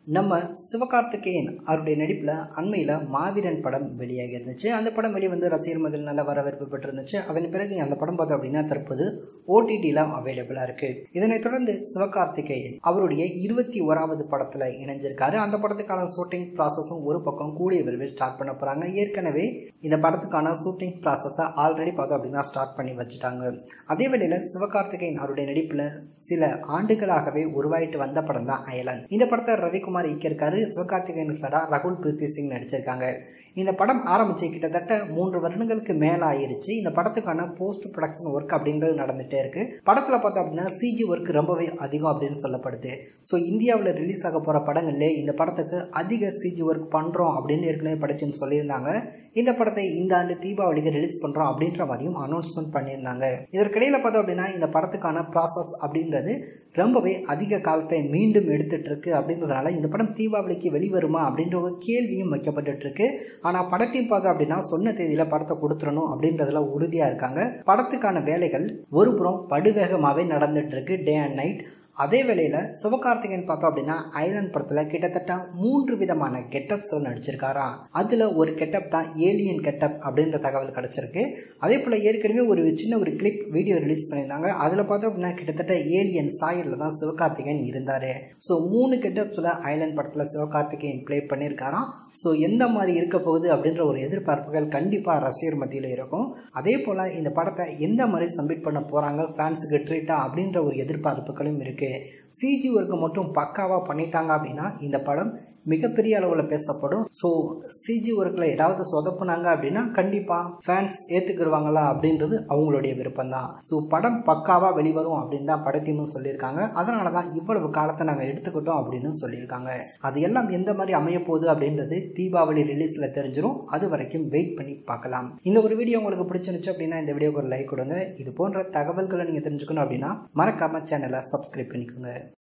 நம்ம சிவகார்த்திகேயன் அவருடைய நடிப்பில் அண்மையில் மாவீரன் படம் வெளியாகி இருந்துச்சு அந்த படம் வெளியே வந்து ரசிகர் மதில் நல்ல வரவேற்பு பெற்றிருந்துச்சு அதன் பிறகு அந்த படம் பார்த்தோம் அப்படின்னா தற்போது ஓடிடியில் அவைலபிளாக இருக்குது இதனைத் தொடர்ந்து சிவகார்த்திகேயன் அவருடைய இருபத்தி ஓராவது படத்தில் இணைஞ்சிருக்காரு அந்த படத்துக்கான ஷூட்டிங் ப்ராசஸும் ஒரு பக்கம் கூடிய விரைவில் ஸ்டார்ட் பண்ண போகிறாங்க ஏற்கனவே இந்த படத்துக்கான ஷூட்டிங் ப்ராசஸை ஆல்ரெடி பார்த்தோம் அப்படின்னா ஸ்டார்ட் பண்ணி வச்சுட்டாங்க அதே வேளையில் சிவகார்த்திகேயன் அவருடைய நடிப்பில் சில ஆண்டுகளாகவே உருவாயிட்டு வந்த படம் தான் அயலன் இந்த படத்தை ரவிக்குமார் இயக்கியிருக்காரு சிவகார்த்திகேயன் சாரா ரகுல் பிரீத்தி சிங் நடிச்சிருக்காங்க இந்த படம் ஆரம்பிச்சு கிட்டத்தட்ட மூன்று வருடங்களுக்கு மேலே ஆயிருச்சு இந்த படத்துக்கான போஸ்ட் ப்ரொடக்ஷன் ஒர்க் அப்படின்றது நடந்துகிட்டே இருக்கு படத்தில் பார்த்தோம் அப்படின்னா சிஜி ஒர்க் ரொம்பவே அதிகம் அப்படின்னு சொல்லப்படுது ஸோ இந்தியாவில் ரிலீஸ் ஆக போகிற படங்கள்லே இந்த படத்துக்கு அதிக சிஜி ஒர்க் பண்ணுறோம் அப்படின்னு ஏற்கனவே படிச்சுன்னு சொல்லியிருந்தாங்க இந்த படத்தை இந்த ஆண்டு தீபாவளிக்கு ரிலீஸ் பண்ணுறோம் அப்படின்ற மாதிரியும் அனௌன்ஸ்மெண்ட் பண்ணியிருந்தாங்க இதற்கிடையில் பார்த்தோம் அப்படின்னா இந்த படத்துக்கான ப்ராசஸ் அப்படின்றது ரொம்பவே அதிக காலத்தை மீண்டும் எடுத்துட்டு இருக்கு அப்படின்றதுனால இந்த படம் தீபாவளிக்கு வெளிவருமா அப்படின்ற ஒரு கேள்வியும் வைக்கப்பட்டு இருக்கு ஆனால் படத்தையும் பார்த்தோம் அப்படின்னா சொன்ன தேதியில் படத்தை கொடுத்துடணும் அப்படின்றதுல உறுதியாக இருக்காங்க படத்துக்கான வேலைகள் ஒரு புறம் படுவேகமாகவே நடந்துட்டு இருக்கு டே அண்ட் நைட் அதே வேளையில் சிவகார்த்திகேயன் பார்த்தோம் அப்படின்னா ஐலண்ட் படத்தில் கிட்டத்தட்ட மூன்று விதமான கெட்டப்ஸ் நடிச்சிருக்காரா அதில் ஒரு கெட்டப் தான் ஏலியன் கெட்டப் அப்படின்ற தகவல் கிடச்சிருக்கு அதே போல் ஏற்கனவே ஒரு சின்ன ஒரு கிளிப் வீடியோ ரிலீஸ் பண்ணியிருந்தாங்க அதில் பார்த்தோம் அப்படின்னா கிட்டத்தட்ட ஏலியன் சாயலில் தான் சிவகார்த்திகேயன் இருந்தார் ஸோ மூணு கெட்டப்ஸில் ஐலண்ட் படத்தில் சிவகார்த்திகேயன் ப்ளே பண்ணியிருக்காராம் ஸோ எந்த மாதிரி இருக்க போகுது அப்படின்ற ஒரு எதிர்பார்ப்புகள் கண்டிப்பாக ரசிகர் மத்தியில் இருக்கும் அதே போல் இந்த படத்தை எந்த மாதிரி சப்மிட் பண்ண போகிறாங்க ஃபேன்ஸுக்கு ட்ரீட்டா அப்படின்ற ஒரு எதிர்பார்ப்புகளும் இருக்குது சிஜி ஒர்க்கு மட்டும் பக்காவாக பண்ணிட்டாங்க அப்படின்னா இந்த படம் மிகப்பெரிய அளவில் பேசப்படும் ஸோ சிஜி ஒர்க்கில் ஏதாவது சொதப்புனாங்க அப்படின்னா கண்டிப்பாக ஃபேன்ஸ் ஏற்றுக்கிடுவாங்களா அப்படின்றது அவங்களுடைய விருப்பம் தான் ஸோ படம் பக்காவாக வெளிவரும் அப்படின்னு தான் படத்தையும் சொல்லியிருக்காங்க அதனால தான் இவ்வளவு காலத்தை நாங்கள் எடுத்துக்கிட்டோம் அப்படின்னு சொல்லியிருக்காங்க அது எல்லாம் எந்த மாதிரி அமைய போகுது அப்படின்றது தீபாவளி ரிலீஸில் தெரிஞ்சிடும் அது வரைக்கும் வெயிட் பண்ணி பார்க்கலாம் இந்த ஒரு வீடியோ உங்களுக்கு பிடிச்சிருந்துச்சு அப்படின்னா இந்த வீடியோக்கு ஒரு லைக் கொடுங்க இது போன்ற தகவல்களை நீங்கள் தெரிஞ்சுக்கணும் அப்படின்னா மறக்காம சேனலை சப்ஸ்கிரைப் பண்ணிக்கோங்க